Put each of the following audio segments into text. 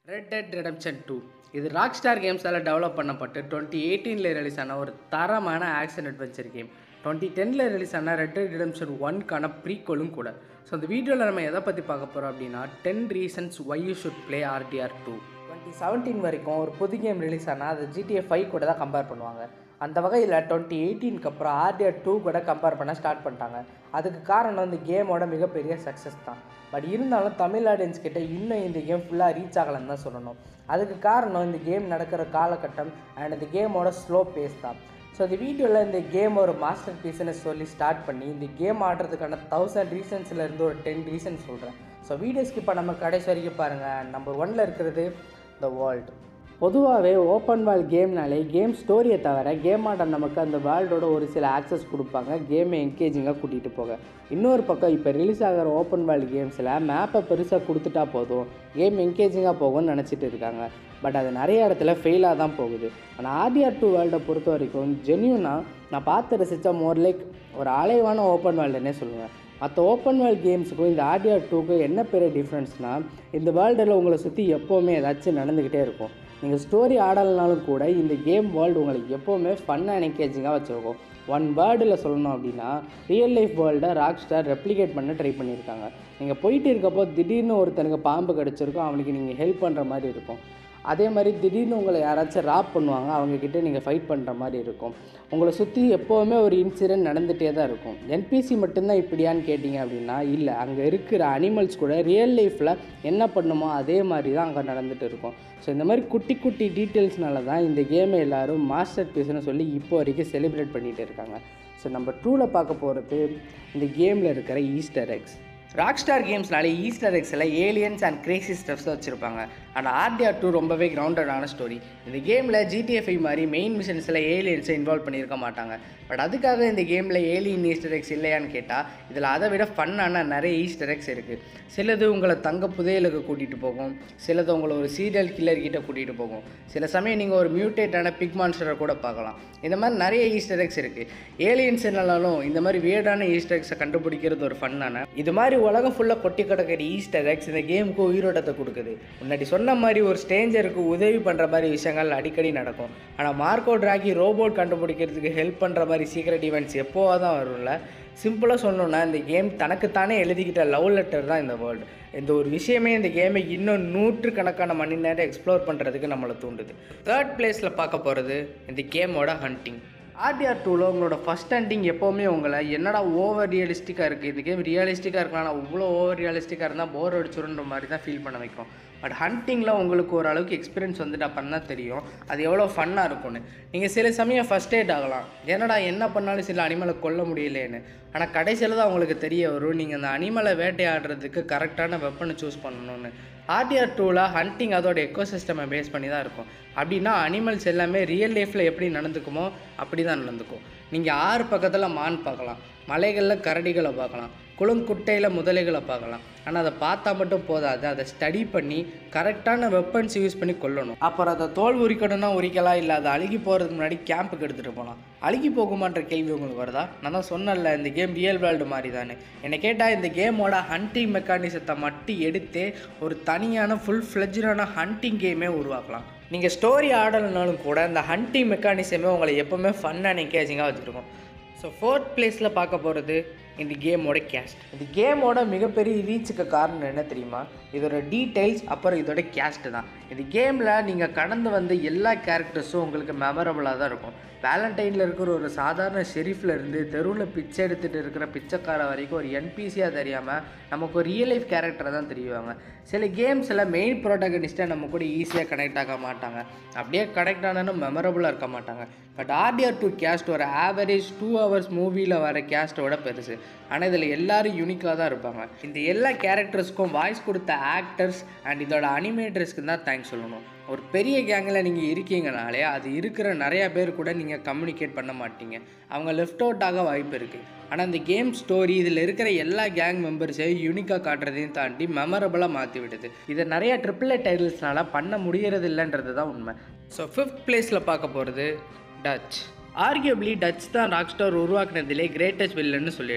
red Dead Redemption two இது Rockstar கேம்ஸால் develop பண்ணப்பட்டு டுவெண்ட்டி எயிட்டீனில் ரிலீஸ் ஆன ஒரு தரமான ஆக்ஷன் அட்வென்ச்சர் கேம் டுவெண்ட்டி டெனில் ரிலீஸ் ஆன ரெட் டெட் ரெடம்ஷன் ஒன்க்கான ப்ரீகோலும் கூட ஸோ இந்த வீடியோவில் நம்ம எதை பற்றி பார்க்க போகிறோம் அப்படின்னா ten reasons why you should play RDR two twenty seventeen வரைக்கும் ஒரு புது கேம் ரிலீஸ் ஆனால் அது ஜிடிஏ ஃபைவ் கூட தான் கம்பேர் பண்ணுவாங்க அந்த வகையில் டுவெண்ட்டி எயிட்டீனுக்கு அப்புறம் ஆர்டிஆர் டூ கூட கம்பேர் பண்ண ஸ்டார்ட் பண்ணிட்டாங்க அதுக்கு காரணம் இந்த கேமோட மிகப்பெரிய சக்ஸஸ் தான் பட் இருந்தாலும் தமிழ் ஆடியன்ஸ் கிட்ட இன்னும் இந்த கேம் ஃபுல்லாக ரீச் ஆகலைன்னு தான் சொல்லணும் அதுக்கு காரணம் இந்த கேம் நடக்கிற காலகட்டம் அண்ட் இந்த கேமோட ஸ்லோ பேஸ் தான் ஸோ இந்த வீடியோவில் இந்த கேம் ஒரு மாஸ்டர் பீஸ்னு சொல்லி ஸ்டார்ட் பண்ணி இந்த கேம் ஆடுறதுக்கான தௌசண்ட் ரீசன்ஸில் இருந்து ஒரு டென் ரீசன்ஸ் சொல்கிறேன் ஸோ வீடியோ ஸ்கிப் பண்ணாமல் கடைசி வரைக்கும் பாருங்கள் நம்பர் ஒன்ல இருக்கிறது த வேர்ல்டு பொதுவாகவே ஓப்பன் வேர்ல்ட் கேம்னாலே கேம் ஸ்டோரியை தவிர கேம் ஆட நமக்கு அந்த வேர்ல்டோட ஒரு சில ஆக்சஸ் கொடுப்பாங்க கேமை என்கேஜிங்காக கூட்டிகிட்டு போக இன்னொரு பக்கம் இப்போ ரிலீஸ் ஆகிற ஓப்பன் வேர்ல்டு கேம்ஸில் மேப்பை பெருசாக கொடுத்துட்டா போதும் கேம் என்கேஜிங்காக போகும்னு நினச்சிட்டு இருக்காங்க பட் அது நிறைய இடத்துல ஃபெயிலாக தான் போகுது ஆனால் ஆர்டிஆர் டூ வேர்ல்டை பொறுத்த வரைக்கும் ஜென்யூனாக நான் பார்த்து ரசித்த மோர் லைக் ஒரு அலைவான ஓப்பன் வேர்ல்டுன்னே சொல்லுவேன் மற்ற ஓப்பன் வேர்ல்ட் கேம்ஸுக்கும் இந்த ஆர்டிஆர் டூக்கும் என்ன பெரிய டிஃப்ரென்ஸ்னால் இந்த வேர்ல்டில் உங்களை சுற்றி எப்போவுமே ஏதாச்சும் நடந்துக்கிட்டே இருக்கும் நீங்கள் ஸ்டோரி ஆடலைனாலும் கூட இந்த கேம் வேர்ல்டு உங்களுக்கு எப்போவுமே ஃபன்னாக என்கேஜிங்காக வச்சுருக்கும் ஒன் வேர்டில் சொல்லணும் அப்படின்னா ரியல் லைஃப் வேர்ல்டை ராக் ஸ்டார் ரெப்ளிகேட் பண்ண ட்ரை பண்ணியிருக்காங்க நீங்கள் போயிட்டு இருக்கப்போ திடீர்னு ஒருத்தனுக்கு பாம்பு கிடச்சிருக்கும் அவனுக்கு நீங்கள் ஹெல்ப் பண்ணுற மாதிரி இருக்கும் அதே மாதிரி திடீர்னு உங்களை யாராச்சும் ராப் பண்ணுவாங்க அவங்கக்கிட்ட நீங்கள் ஃபைட் பண்ணுற மாதிரி இருக்கும் உங்களை சுற்றி எப்போவுமே ஒரு இன்சிடென்ட் நடந்துகிட்டே தான் இருக்கும் என்பிசி மட்டும்தான் இப்படியான்னு கேட்டிங்க அப்படின்னா இல்லை அங்கே இருக்கிற அனிமல்ஸ் கூட ரியல் லைஃப்பில் என்ன பண்ணுமோ அதே மாதிரி தான் அங்கே நடந்துகிட்டு இருக்கும் ஸோ இந்த மாதிரி குட்டி குட்டி டீட்டெயில்ஸ்னால தான் இந்த கேமை எல்லோரும் மாஸ்டர் பீஸ்னு சொல்லி இப்போ வரைக்கும் செலிப்ரேட் பண்ணிகிட்டு இருக்காங்க ஸோ நம்ம டூவில் பார்க்க போகிறது இந்த கேமில் இருக்கிற ஈஸ்டர் எக்ஸ் ராக் ஸ்டார் கேம்ஸ்னாலே ஈஸ்டர் எக்ஸில் ஏலியன்ஸ் அண்ட் கிரேசி ஸ்டெப்ஸ் வச்சுருப்பாங்க ஆனால் ஆர்டிஆர் டூ ரொம்பவே கிரவுண்டடான ஸ்டோரி இந்த கேமில் ஜிடிஎஃப்ஐ மாதிரி மெயின் மிஷன்ஸில் ஏலியன்ஸை இன்வால்வ் பண்ணியிருக்க மாட்டாங்க பட் அதுக்காக இந்த கேமில் ஏலியன் ஈஸ்டர் எக்ஸ் இல்லையான்னு கேட்டால் இதில் அதை விட ஃபன்னான நிறைய ஈஸ்டர் எக்ஸ் இருக்குது சிலது உங்களை தங்க புதையலுக்கு கூட்டிகிட்டு போகும் சிலது உங்களை ஒரு சீரியல் கில்லர் கிட்ட கூட்டிகிட்டு போகும் சில சமயம் நீங்கள் ஒரு மியூட்டேட்டான பிக் மான்ஸ்டரை கூட பார்க்கலாம் இந்த மாதிரி நிறைய ஈஸ்டர் எக்ஸ் இருக்குது ஏலியன்ஸ் என்னனாலும் இந்த மாதிரி வேர்டான ஈஸ்டர் எக்ஸை கண்டுபிடிக்கிறது ஒரு ஃபன்னான இது மாதிரி உலகம் ஃபுல்லாக கொட்டி கிடக்கிற ஈஸ்டர் எக்ஸ் இந்த கேமுக்கு உயிரோட்டத்தை கொடுக்குது முன்னாடி சொன்ன மாதிரி ஒரு ஸ்டேஞ்சருக்கு உதவி பண்ணுற மாதிரி விஷயங்கள் அடிக்கடி நடக்கும் ஆனால் மார்க்கோ டிராகி ரோபோட் கண்டுபிடிக்கிறதுக்கு ஹெல்ப் பண்ணுற மாதிரி சீக்ரெட் ஈவெண்ட்ஸ் எப்போவா தான் வரும்ல சிம்பிளாக சொல்லணுன்னா இந்த கேம் தனக்குத்தானே எழுதிக்கிட்ட லவ் லெட்டர் தான் இந்த வேர்ல்டு இந்த ஒரு விஷயமே இந்த கேமை இன்னும் நூற்றுக்கணக்கான மணி நேரம் எக்ஸ்ப்ளோர் பண்ணுறதுக்கு நம்மளை தூண்டுது தேர்ட் பிளேஸில் பார்க்க போகிறது இந்த கேமோட ஹண்டிங் ஆர்டிஆர் டூவில் உங்களோட ஃபஸ்ட் ஹண்டிங் எப்போவுமே உங்களை என்னடா ஓவர் ரியலிஸ்டிக்காக இருக்குது இந்த கேம் ரியலிஸ்டிக்காக இருக்கலாம் ஆனால் இவ்வளோ ஓவர் ரியலிஸ்டிக்காக இருந்தால் போர் அடிச்சிருன்ற மாதிரி தான் ஃபீல் பண்ண வைக்கும் பட் ஹண்டிங்கில் உங்களுக்கு ஓரளவுக்கு எக்ஸ்பீரியன்ஸ் வந்துட்டு அப்போ தெரியும் அது எவ்வளோ ஃபன்னாக இருக்கும்னு நீங்கள் சில சமயம் ஃபஸ்ட் எய்ட் ஆகலாம் என்னடா என்ன பண்ணாலும் சில அனிமலை கொல்ல முடியலேன்னு ஆனால் கடைசியில் தான் உங்களுக்கு தெரிய வரும் நீங்கள் அந்த அனிமலை வேட்டையாடுறதுக்கு கரெக்டான வெப்பனை சூஸ் பண்ணணும்னு ஆர்டிஆர் டூவில் ஹண்டிங் அதோட எக்கோசிஸ்டமை பேஸ் பண்ணி தான் இருக்கும் அப்படின்னா அனிமல்ஸ் எல்லாமே ரியல் லைஃப்பில் எப்படி நடந்துக்குமோ அப்படி தான் நடந்துக்கும் நீங்கள் ஆறு பக்கத்தில் மான் பார்க்கலாம் மலைகளில் கரடிகளை பார்க்கலாம் குளங்குட்டையில் முதலைகளை பார்க்கலாம் ஆனால் அதை பார்த்தா மட்டும் போதாது அதை ஸ்டடி பண்ணி கரெக்டான வெப்பன்ஸ் யூஸ் பண்ணி கொல்லணும் அப்புறம் அதை தோல் உரிக்கணும்னா உரிக்கலாம் இல்லை அதை அழுகி போகிறதுக்கு முன்னாடி கேம்புக்கு எடுத்துகிட்டு போகலாம் அழுகி போகுமான்ற கேள்வி உங்களுக்கு வருதா நான் தான் சொன்னல இந்த கேம் ரியல் வேர்ல்டு மாதிரி தானே என்னை கேட்டால் இந்த கேமோட ஹண்டிங் மெக்கானிசத்தை மட்டும் எடுத்து ஒரு தனியான ஃபுல் ஃப்ளெஜ்டான ஹண்டிங் கேமே உருவாக்கலாம் நீங்கள் ஸ்டோரி ஆடலைனாலும் கூட இந்த ஹண்டிங் மெக்கானிசமே உங்களை எப்போவுமே ஃபன் அண்ட் என்கேஜிங்காக வச்சுருக்கும் ஸோ ஃபோர்த் பிளேஸில் பார்க்க போகிறது இந்த கேமோட கேஸ்ட் இந்த கேமோட மிகப்பெரிய ரீச்சுக்கு காரணம் என்ன தெரியுமா இதோட டீட்டெயில்ஸ் அப்புறம் இதோட கேஸ்ட் தான் இந்த கேமில் நீங்கள் கடந்து வந்த எல்லா கேரக்டர்ஸும் உங்களுக்கு மெமரபுளாக தான் இருக்கும் வேலண்டைனில் இருக்கிற ஒரு சாதாரண ஷெரீஃபில் இருந்து தெருவில் பிச்சை எடுத்துகிட்டு இருக்கிற பிச்சைக்கார வரைக்கும் ஒரு என்பிசியாக தெரியாமல் நமக்கு ஒரு ரியல் லைஃப் கேரக்டரை தான் தெரியுவாங்க சில கேம்ஸில் மெயின் ப்ரோட்டகனிஸ்ட்டை நம்ம கூட ஈஸியாக கனெக்ட் ஆக மாட்டாங்க அப்படியே கனெக்ட் ஆனாலும் மெமரபுளாக இருக்க மாட்டாங்க பட் ஆர்டிஆர் டூ கேஸ்ட் ஒரு ஆவரேஜ் டூ ஹவர்ஸ் மூவியில் வர கேஸ்ட்டோட பெருசு ஆனால் இதில் எல்லாரும் யூனிக்காக தான் இருப்பாங்க இந்த எல்லா கேரக்டர்ஸ்க்கும் வாய்ஸ் கொடுத்த ஆக்டர்ஸ் அண்ட் இதோட அனிமேட்டர்ஸ்க்கு தான் தேங்க்ஸ் சொல்லணும் ஒரு பெரிய கேங்கில் நீங்கள் இருக்கீங்கனாலே அது இருக்கிற நிறையா பேர் கூட நீங்கள் கம்யூனிகேட் பண்ண மாட்டீங்க அவங்க லெஃப்ட் அவுட் ஆக வாய்ப்பு இருக்குது ஆனால் இந்த கேம் ஸ்டோரி இதில் இருக்கிற எல்லா கேங் மெம்பர்ஸையும் யூனிக்காக காட்டுறதையும் தாண்டி மெமரபுளாக மாற்றி விடுது இதை நிறைய ட்ரிபிள் ஏ டைட்டில்ஸ்னால பண்ண முடியறது இல்லைன்றது தான் உண்மை ஸோ ஃபிஃப்த் பிளேஸில் பார்க்க போகிறது டச் ஆர்கியூப்லி டச் தான் ராக் ஸ்டார் உருவாக்குனதிலே கிரேட்டஸ்ட் வில்லன்னு சொல்லிடலாம்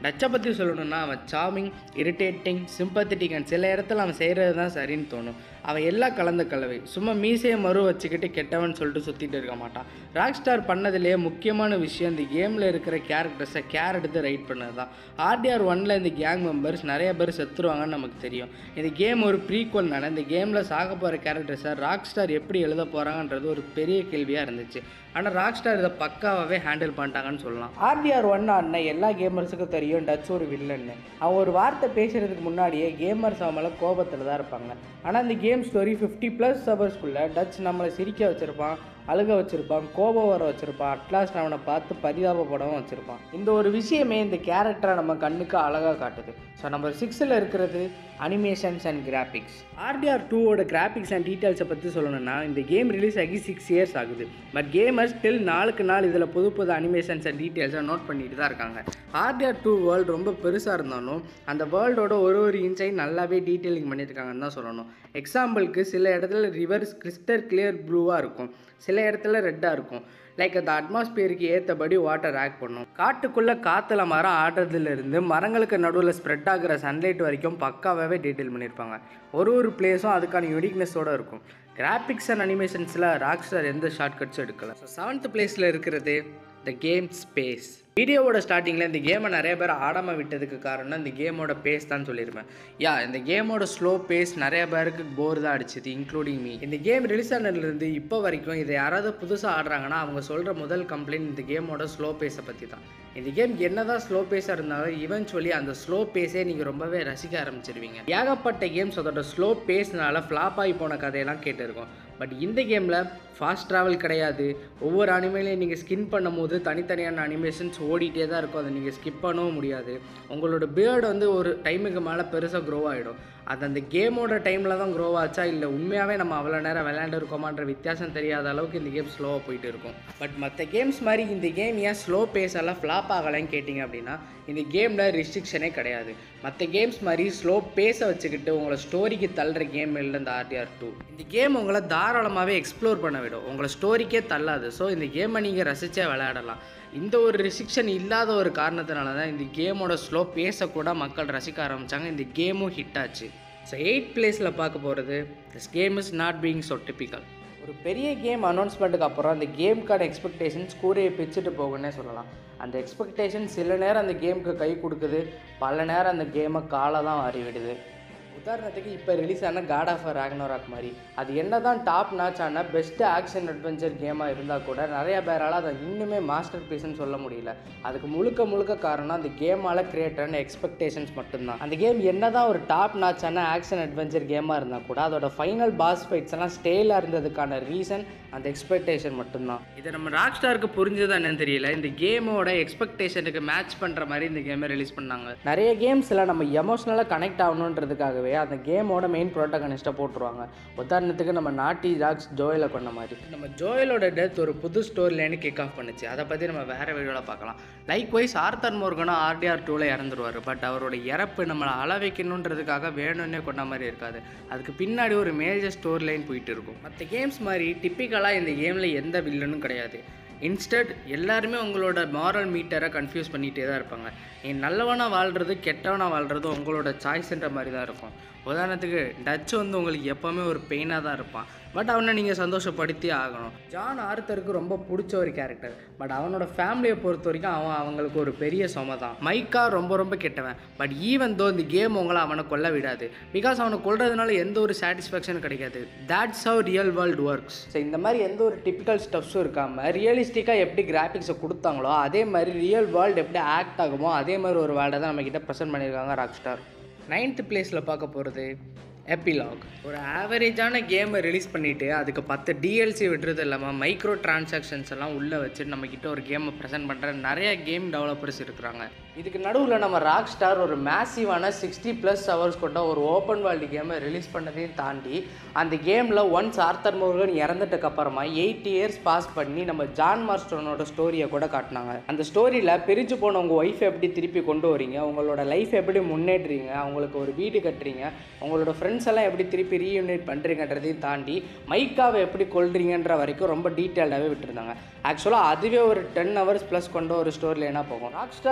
டச்சை பற்றி சொல்லணும்னா அவன் சாமிங் இரிட்டேட்டிங் சிம்பத்தட்டிக் அண்ட் சில இடத்துல அவன் செய்கிறது தான் சரின்னு தோணும் அவன் எல்லாம் கலந்த கலவை சும்மா மீசையை மறு வச்சுக்கிட்டு கெட்டவன் சொல்லிட்டு சுற்றிட்டு இருக்க மாட்டான் ராக் ஸ்டார் பண்ணதுலேயே முக்கியமான விஷயம் இந்த கேமில் இருக்கிற கேரக்டர்ஸை கேர் எடுத்து ரைட் பண்ணது தான் ஆர்டிஆர் ஒனில் இந்த கேங் மெம்பர்ஸ் நிறைய பேர் செத்துருவாங்கன்னு நமக்கு தெரியும் இந்த கேம் ஒரு ப்ரீக்வல் தானே இந்த கேமில் சாக போகிற கேரக்டர்ஸை ராக் ஸ்டார் எப்படி எழுத போகிறாங்கன்றது ஒரு பெரிய கேள்வியாக இருந்துச்சு ஆனால் ராக் ஸ்டார் இதை பக்காவாகவே ஹேண்டில் பண்ணிட்டாங்கன்னு சொல்லலாம் ஆர்டிஆர் ஒன் ஆடின எல்லா கேமர்ஸுக்கும் தெரியும் டச் ஒரு வில்லன்னு அவன் ஒரு வார்த்தை பேசுகிறதுக்கு முன்னாடியே கேமர்ஸ் அவன் மேலே கோபத்தில் தான் இருப்பாங்க ஆனால் இந்த கேம் ஸ்டோரி ஃபிஃப்டி ப்ளஸ் ஹவர்ஸ்க்குள்ளே டச் நம்மளை சிரிக்க வச்சுருப்பான் அழுக வச்சுருப்பான் கோபம் வர வச்சுருப்பான் அட்லாஸ்ட் அவனை பார்த்து பரிதாபப்படவும் வச்சுருப்பான் இந்த ஒரு விஷயமே இந்த கேரக்டரை நம்ம கண்ணுக்கு அழகாக காட்டுது ஸோ நம்பர் சிக்ஸில் இருக்கிறது அனிமேஷன்ஸ் அண்ட் கிராஃபிக்ஸ் ஆர்டிஆர் டூவோட கிராஃபிக்ஸ் அண்ட் டீட்டெயில்ஸை பற்றி சொல்லணும்னா இந்த கேம் ரிலீஸ் ஆகி சிக்ஸ் இயர்ஸ் ஆகுது பட் கேமர்ஸ் ஸ்டில் நாளுக்கு நாள் இதில் புது புது அனிமேஷன்ஸ் அண்ட் டீட்டெயில்ஸை நோட் பண்ணிட்டு தான் இருக்காங்க ஆர்டிஆர் டூ வேர்ல்டு ரொம்ப பெருசாக இருந்தாலும் அந்த வேர்ல்டோட ஒரு ஒரு இன்ச்சையும் நல்லாவே டீட்டெயிலிங் பண்ணியிருக்காங்கன்னு தான் சொல்லணும் எக்ஸாம்பிளுக்கு சில இடத்துல ரிவர்ஸ் கிறிஸ்டல் கிளியர் ப்ளூவாக இருக்கும் சில இடத்துல ரெட்டாக இருக்கும் லைக் அந்த அட்மாஸ்பியருக்கு ஏற்றபடி வாட்டர் ஆக்ட் பண்ணும் காட்டுக்குள்ளே காற்றுல மரம் ஆடுறதுலேருந்து மரங்களுக்கு நடுவில் ஸ்ப்ரெட் ஆகிற சன்லைட் வரைக்கும் பக்காவாகவே டீட்டெயில் பண்ணியிருப்பாங்க ஒரு ஒரு பிளேஸும் அதுக்கான யூனிக்னஸோடு இருக்கும் கிராஃபிக்ஸ் அண்ட் அனிமேஷன்ஸில் ராக்ஸ்டார் எந்த ஷார்ட்கட்ஸும் எடுக்கல ஸோ செவன்த் பிளேஸில் இருக்கிறது த கேம் ஸ்பேஸ் வீடியோவோட ஸ்டார்டிங்கில் இந்த கேமை நிறைய பேர் ஆடாமல் விட்டதுக்கு காரணம் இந்த கேமோட பேஸ் தான் சொல்லியிருப்பேன் யா இந்த கேமோட ஸ்லோ பேஸ் நிறைய பேருக்கு போர் தான் அடிச்சுது இன்க்ளூடிங் மீ இந்த கேம் ரிலீஸ் ஆனதுலேருந்து இப்போ வரைக்கும் இதை யாராவது புதுசாக ஆடுறாங்கன்னா அவங்க சொல்கிற முதல் கம்ப்ளைண்ட் இந்த கேமோட ஸ்லோ பேஸை பற்றி தான் இந்த கேம் என்னதான் ஸ்லோ பேஸாக இருந்தாலும் இவென்ச்சுவலி அந்த ஸ்லோ பேஸே நீங்கள் ரொம்பவே ரசிக்க ஆரம்பிச்சிருவீங்க ஏகப்பட்ட கேம்ஸ் அதோட ஸ்லோ பேஸ்னால ஃப்ளாப் ஆகி போன கதையெல்லாம் கேட்டிருக்கோம் பட் இந்த கேமில் ஃபாஸ்ட் ட்ராவல் கிடையாது ஒவ்வொரு அனிமேலையும் நீங்கள் ஸ்கின் பண்ணும்போது தனித்தனியான அனிமேஷன்ஸ் ஓடிட்டே தான் இருக்கும் அதை நீங்கள் ஸ்கிப் பண்ணவும் முடியாது உங்களோட பியர்டு வந்து ஒரு டைமுக்கு மேலே பெருசாக க்ரோ ஆகிடும் அது அந்த கேமோட டைமில் தான் க்ரோ ஆச்சா இல்லை உண்மையாகவே நம்ம அவ்வளோ நேரம் விளையாண்டு இருக்கோமான்ற வித்தியாசம் தெரியாத அளவுக்கு இந்த கேம் ஸ்லோவாக போயிட்டு இருக்கும் பட் மற்ற கேம்ஸ் மாதிரி இந்த கேம் ஏன் ஸ்லோ பேஸ் எல்லாம் ஃப்ளாப் ஆகலைன்னு கேட்டிங்க அப்படின்னா இந்த கேமில் ரெஸ்ட்ரிக்ஷனே கிடையாது மற்ற கேம்ஸ் மாதிரி ஸ்லோ பேஸை வச்சுக்கிட்டு உங்களை ஸ்டோரிக்கு தள்ளுற கேம் இல்லை இந்த ஆர்டிஆர் டூ இந்த கேம் உங்களை தாராளமாகவே எக்ஸ்ப்ளோர் பண்ண விடும் உங்களை ஸ்டோரிக்கே தள்ளாது ஸோ இந்த கேமை நீங்கள் ரசித்தே விளையாடலாம் இந்த ஒரு ரெஸ்ட்ரிக்ஷன் இல்லாத ஒரு காரணத்தினால தான் இந்த கேமோட ஸ்லோ பேஸை கூட மக்கள் ரசிக்க ஆரம்பித்தாங்க இந்த கேமும் ஹிட் ஆச்சு ஸோ எயிட் பிளேஸில் பார்க்க போகிறது this game is not being so typical ஒரு பெரிய கேம் அனௌன்ஸ்மெண்ட்டுக்கு அப்புறம் அந்த கேமுக்கான எக்ஸ்பெக்டேஷன்ஸ் கூரையை பிச்சுட்டு போகுன்னே சொல்லலாம் அந்த எக்ஸ்பெக்டேஷன் சில நேரம் அந்த கேமுக்கு கை கொடுக்குது பல நேரம் அந்த கேமை காலை தான் வாரி விடுது உதாரணத்துக்கு இப்போ ரிலீஸ் ஆன காட் ஆஃப் ராக்னோராக் மாதிரி அது என்ன தான் டாப் நாச் ஆன பெஸ்ட்டு ஆக்ஷன் அட்வென்ச்சர் கேமாக இருந்தால் கூட நிறைய பேரால் அதை இன்னுமே மாஸ்டர் பீஸ்னு சொல்ல முடியல அதுக்கு முழுக்க முழுக்க காரணம் அந்த கேமால் கிரியேட் ஆன எக்ஸ்பெக்டேஷன்ஸ் மட்டும்தான் அந்த கேம் என்ன தான் ஒரு டாப் நாச் ஆன ஆக்ஷன் அட்வென்ச்சர் கேமாக இருந்தால் கூட அதோட ஃபைனல் பாஸ் ஃபைட்ஸ் எல்லாம் ஸ்டேலாக இருந்ததுக்கான ரீசன் அந்த எக்ஸ்பெக்டேஷன் மட்டும்தான் இதை நம்ம ராக் ஸ்டாருக்கு புரிஞ்சதா என்னன்னு தெரியல இந்த கேமோட எக்ஸ்பெக்டேஷனுக்கு மேட்ச் பண்ணுற மாதிரி இந்த கேமை ரிலீஸ் பண்ணாங்க நிறைய கேம்ஸில் நம்ம எமோஷ்னலாக கனெக்ட் ஆகணுன்றதுக்காகவே அந்த கேமோட மெயின் ப்ரோட்டகனிஸ்ட்டை போட்டுருவாங்க உதாரணத்துக்கு நம்ம நாட்டி ராக்ஸ் ஜோயலை கொண்ட மாதிரி நம்ம ஜோயலோட டெத் ஒரு புது ஸ்டோரி லைனு கிக் ஆஃப் பண்ணுச்சு அதை பற்றி நம்ம வேறு வீடியோவில் பார்க்கலாம் லைக் வைஸ் ஆர்த்தர் மோர்கனும் ஆர்டிஆர் டூவில் இறந்துருவார் பட் அவரோட இறப்பு நம்மளை அள வைக்கணுன்றதுக்காக வேணும்னே கொண்ட மாதிரி இருக்காது அதுக்கு பின்னாடி ஒரு மேஜர் ஸ்டோரி லைன் போயிட்டு இருக்கும் மற்ற கேம்ஸ் மாதிரி டிப்பிக்கலாக இந்த கேமில் எந்த வில்லனும் கிடையாது இன்ஸ்டட் எல்லாருமே உங்களோட மாரல் மீட்டரை கன்ஃபியூஸ் பண்ணிகிட்டே தான் இருப்பாங்க நீ நல்லவனாக வாழ்கிறது கெட்டவனாக வாழ்கிறது உங்களோட சாய்ஸ்ன்ற மாதிரி தான் இருக்கும் உதாரணத்துக்கு டச் வந்து உங்களுக்கு எப்போவுமே ஒரு பெயினாக தான் இருப்பான் பட் அவனை நீங்கள் சந்தோஷப்படுத்தி ஆகணும் ஜான் ஆர்த்தருக்கு ரொம்ப பிடிச்ச ஒரு கேரக்டர் பட் அவனோட ஃபேமிலியை பொறுத்த வரைக்கும் அவன் அவங்களுக்கு ஒரு பெரிய சும தான் மைக்கா ரொம்ப ரொம்ப கெட்டவன் பட் ஈவன் தோ இந்த கேம் உங்களை அவனை கொல்ல விடாது பிகாஸ் அவனை கொல்றதுனால எந்த ஒரு சாட்டிஸ்ஃபேக்ஷனும் கிடைக்காது that's how real world works so இந்த மாதிரி எந்த ஒரு டிப்பிக்கல் ஸ்டெப்ஸும் இருக்காமல் ரியலிஸ்டிக்காக எப்படி கிராஃபிக்ஸை கொடுத்தாங்களோ அதே மாதிரி ரியல் வேர்ல்டு எப்படி ஆக்ட் ஆகுமோ அதே மாதிரி ஒரு வேர்ல்டை தான் நம்மக்கிட்ட ப்ரெசென்ட் பண்ணியிருக்காங்க ராக் ஸ்டார் நைன்த்து பிளேஸில் பார்க்க போகிறது எப்பிலாக் ஒரு ஆவரேஜான கேமை ரிலீஸ் பண்ணிவிட்டு அதுக்கு பத்து டிஎல்சி விடுறது இல்லாமல் மைக்ரோ டிரான்சாக்ஷன்ஸ் எல்லாம் உள்ளே வச்சு நம்மக்கிட்ட ஒரு கேமை ப்ரெசென்ட் பண்ணுற நிறைய கேம் டெவலப்பர்ஸ் இருக்கிறாங்க இதுக்கு நடுவில் நம்ம ராக் ஸ்டார் ஒரு மேசிவான சிக்ஸ்டி ப்ளஸ் ஹவர்ஸ் கொண்ட ஒரு ஓப்பன் வேர்ல்டு கேமை ரிலீஸ் பண்ணதையும் தாண்டி அந்த கேமில் ஒன்ஸ் ஆர்த்தர் மோர்கன் இறந்துட்டக்கு அப்புறமா எயிட் இயர்ஸ் பாஸ் பண்ணி நம்ம ஜான் மார்ஸ்டோனோட ஸ்டோரியை கூட காட்டினாங்க அந்த ஸ்டோரியில் பிரிஞ்சு போன உங்கள் ஒய்ஃப் எப்படி திருப்பி கொண்டு வரீங்க உங்களோட லைஃப் எப்படி முன்னேற்றீங்க அவங்களுக்கு ஒரு வீடு கட்டுறீங்க உங்களோட ஃப்ரெண்ட்ஸ் எல்லாம் எப்படி திருப்பி ரீயூனிட் பண்ணுறீங்கன்றதையும் தாண்டி மைக்காவை எப்படி கொள்றீங்கன்ற வரைக்கும் ரொம்ப டீட்டெயில்டாகவே விட்டுருந்தாங்க ஆக்சுவலாக அதுவே ஒரு டென் ஹவர்ஸ் ப்ளஸ் கொண்ட ஒரு ஸ்டோரியில் என்ன போகும் ராக் ஸ்டார் காசு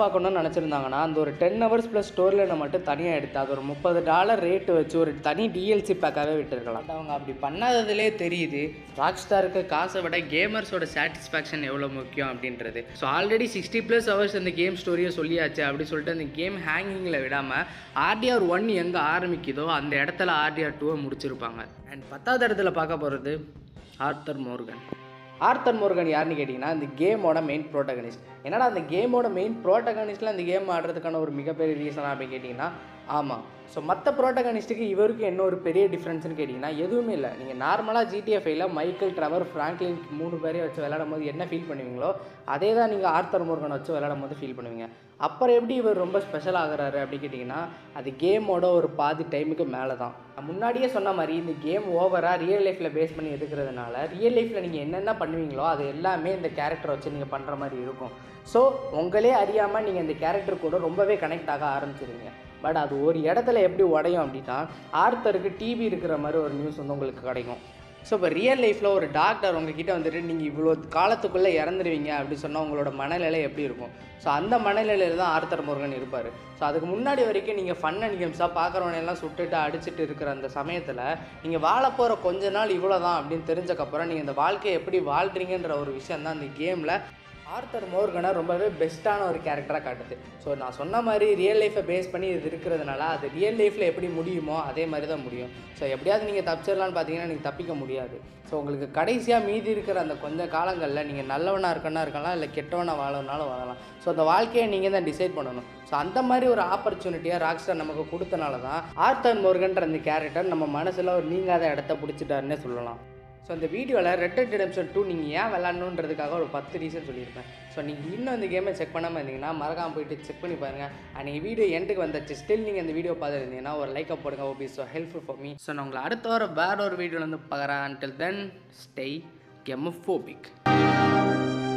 பார்க்கணும்னு நினச்சிருந்தாங்கன்னா அந்த ஒரு டென் ஹவர்ஸ் ப்ளஸ் ஸ்டோரில் மட்டும் தனியாக எடுத்து அது ஒரு முப்பது டாலர் ரேட்டு வச்சு ஒரு தனி டிஎல்சி பேக்காகவே விட்டுருக்கலாம் அவங்க அப்படி பண்ணாததுலே தெரியுது ராக் ஸ்டாருக்கு காசை விட கேமர்ஸோட சாட்டிஸ்ஃபேக்ஷன் எவ்வளோ முக்கியம் அப்படின்றது so already sixty plus hours அந்த கேம் ஸ்டோரியை சொல்லியாச்சு அப்படி சொல்லிட்டு அந்த கேம் ஹேங்கிங்கில் விடாமல் ஆர்டிஆர் ஒன் எங்கே ஆரம்பிக்குதோ அந்த இடத்துல ஆர்டிஆர் டூவை முடிச்சிருப்பாங்க அண்ட் பத்தாவது இடத்துல பார்க்க போகிறது ஆர்த்தர் மோர்கன் ஆர்த்தர் மோர்கன் யாருன்னு கேட்டிங்கன்னா இந்த கேமோட மெயின் ப்ரோட்டகனிஸ்ட் என்னடா அந்த கேமோட மெயின் ப்ரோட்டகனிஸ்ட்டில் அந்த கேம் ஆடுறதுக்கான ஒரு மிகப்பெரிய ரீசனா அப்படின்னு கேட்டிங்கன்னா ஆமாம் ஸோ மற்ற ப்ரோட்டகனிஸ்ட்டுக்கு இவருக்கு என்ன ஒரு பெரிய டிஃப்ரென்ஸ்னு கேட்டிங்கன்னா எதுவுமே இல்லை நீங்கள் நார்மலாக ஜிடிஎஃப்ஐல மைக்கேல் ட்ரவர் ஃப்ராங்க்லின் மூணு பேரையும் வச்சு விளையாடும் போது என்ன ஃபீல் பண்ணுவீங்களோ அதே தான் நீங்கள் ஆர்த்தர் மோர்கன் வச்சு விளையாடும் போது ஃபீல் பண்ணுவீங்க அப்புறம் எப்படி இவர் ரொம்ப ஸ்பெஷல் ஆகுறாரு அப்படி கேட்டிங்கன்னா அது கேமோட ஒரு பாதி டைமுக்கு மேலே தான் நான் முன்னாடியே சொன்ன மாதிரி இந்த கேம் ஓவராக ரியல் லைஃப்பில் பேஸ் பண்ணி எடுக்கிறதுனால ரியல் லைஃப்பில் நீங்கள் என்னென்ன பண்ணுவீங்களோ அது எல்லாமே இந்த கேரக்டரை வச்சு நீங்கள் பண்ணுற மாதிரி இருக்கும் ஸோ உங்களே அறியாமல் நீங்கள் இந்த கேரக்டர் கூட ரொம்பவே கனெக்ட் ஆக ஆரம்பிச்சிருவீங்க பட் அது ஒரு இடத்துல எப்படி உடையும் அப்படின்னா ஆர்த்தருக்கு டிவி இருக்கிற மாதிரி ஒரு நியூஸ் வந்து உங்களுக்கு கிடைக்கும் ஸோ இப்போ ரியல் லைஃப்பில் ஒரு டாக்டர் உங்ககிட்ட வந்துட்டு நீங்கள் இவ்வளோ காலத்துக்குள்ளே இறந்துருவீங்க அப்படி சொன்னால் உங்களோட மனநிலை எப்படி இருக்கும் ஸோ அந்த மனநிலையில் தான் ஆர்த்தர் முருகன் இருப்பார் ஸோ அதுக்கு முன்னாடி வரைக்கும் நீங்கள் ஃபன் அண்ட் கேம்ஸாக பார்க்குறவனையெல்லாம் சுட்டுட்டு அடிச்சிட்டு இருக்கிற அந்த சமயத்தில் நீங்கள் வாழ போகிற கொஞ்ச நாள் இவ்வளோ தான் அப்படின்னு தெரிஞ்சக்கப்புறம் நீங்கள் இந்த வாழ்க்கையை எப்படி வாழ்கிறீங்கன்ற ஒரு விஷயம் தான் அந்த கேமில் ஆர்த்தர் மோர்கனை ரொம்பவே பெஸ்ட்டான ஒரு கேரக்டராக காட்டுது ஸோ நான் சொன்ன மாதிரி ரியல் லைஃப்பை பேஸ் பண்ணி இது இருக்கிறதுனால அது ரியல் லைஃப்பில் எப்படி முடியுமோ அதே மாதிரி தான் முடியும் ஸோ எப்படியாவது நீங்கள் தப்பிச்சிடலான்னு பார்த்தீங்கன்னா நீங்கள் தப்பிக்க முடியாது ஸோ உங்களுக்கு கடைசியாக மீதி இருக்கிற அந்த கொஞ்ச காலங்களில் நீங்கள் நல்லவனாக இருக்கனா இருக்கலாம் இல்லை கெட்டவனாக வாழணுனாலும் வாழலாம் ஸோ அந்த வாழ்க்கையை நீங்கள் தான் டிசைட் பண்ணணும் ஸோ அந்த மாதிரி ஒரு ஆப்பர்ச்சுனிட்டியாக ராக்ஸ்டார் நமக்கு கொடுத்தனால தான் ஆர்த்தர் மோர்கன்ற அந்த கேரக்டர் நம்ம மனசில் ஒரு நீங்காத இடத்த பிடிச்சிட்டாருன்னே சொல்லலாம் ஸோ இந்த வீடியோவில் ரெட் டெட் ரிடம்ஷன் டூ நீங்கள் ஏன் விளாட்ணுன்றதுக்காக ஒரு பத்து ரீசன் சொல்லியிருப்பேன் ஸோ நீங்கள் இன்னும் இந்த கேமை செக் பண்ணாமல் இருந்தீங்கன்னா மறக்காமல் போயிட்டு செக் பண்ணி பாருங்கள் அண்ட் நீங்கள் வீடியோ எண்டுக்கு வந்தாச்சு ஸ்டில் நீங்கள் இந்த வீடியோ பார்த்துருந்தீங்கன்னா ஒரு லைக்கை போடுங்க ஓபி so helpful for me so நான் உங்களை அடுத்த வாரம் வேற ஒரு வீடியோவில் வந்து பார்க்குறேன் until தென் ஸ்டே கெமோஃபோபிக்